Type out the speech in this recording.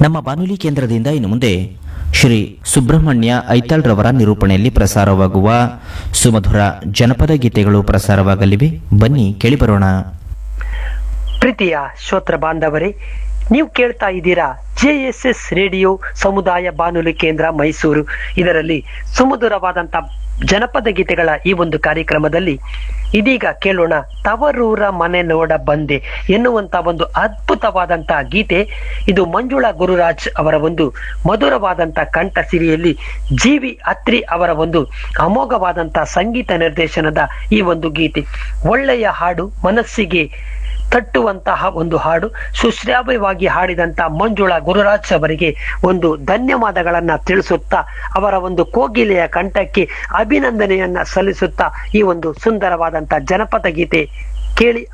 ನಮ್ಮ ಬಾನುಲಿ ಕೇಂದ್ರದಿಂದ ಇನ್ನು ಮುಂದೆ ಶ್ರೀ ಸುಬ್ರಹ್ಮಣ್ಯ ಐತಾಳ್ ರವರ ನಿರೂಪಣೆಯಲ್ಲಿ ಪ್ರಸಾರವಾಗುವ ಸುಮಧುರ ಜನಪದ ಗೀತೆಗಳು ಪ್ರಸಾರವಾಗಲಿವೆ ಬನ್ನಿ ಕೇಳಿಬರೋಣ ಪ್ರೀತಿಯ ಶ್ರೋತ್ರ ಬಾಂಧವರೇ ನೀವು ಕೇಳ್ತಾ ಇದ್ದೀರಾ ಜೆ ಎಸ್ ಎಸ್ ರೇಡಿಯೋ ಸಮುದಾಯ ಬಾನುಲಿ ಕೇಂದ್ರ ಮೈಸೂರು ಇದರಲ್ಲಿ ಸುಮಧುರವಾದಂತ ಜನಪದ ಗೀತೆಗಳ ಈ ಒಂದು ಕಾರ್ಯಕ್ರಮದಲ್ಲಿ ಇದೀಗ ಕೇಳೋಣ ತವರೂರ ಮನೆ ನೋಡ ಬಂದೆ ಎನ್ನುವಂತ ಒಂದು ಅದ್ಭುತವಾದಂತ ಗೀತೆ ಇದು ಮಂಜುಳಾ ಗುರುರಾಜ್ ಅವರ ಒಂದು ಮಧುರವಾದಂತ ಕಂಠ ಸಿರಿಯಲ್ಲಿ ಜಿ ವಿ ಅತ್ರಿ ಅವರ ಒಂದು ಅಮೋಘವಾದಂತ ಸಂಗೀತ ನಿರ್ದೇಶನದ ಈ ಒಂದು ಗೀತೆ ಒಳ್ಳೆಯ ಹಾಡು ಮನಸ್ಸಿಗೆ ತಟ್ಟುವಂತಹ ಒಂದು ಹಾಡು ಸುಶ್ರಾವ್ಯವಾಗಿ ಹಾಡಿದಂತ ಮಂಜುಳಾ ಗುರುರಾಜ್ ಅವರಿಗೆ ಒಂದು ಧನ್ಯವಾದಗಳನ್ನ ತಿಳಿಸುತ್ತಾ ಅವರ ಒಂದು ಕೋಗಿಲೆಯ ಕಂಠಕ್ಕೆ ಅಭಿನಂದನೆಯನ್ನ ಸಲ್ಲಿಸುತ್ತಾ ಈ ಒಂದು ಸುಂದರವಾದಂತ ಜನಪದ ಗೀತೆ ಕೇಳಿ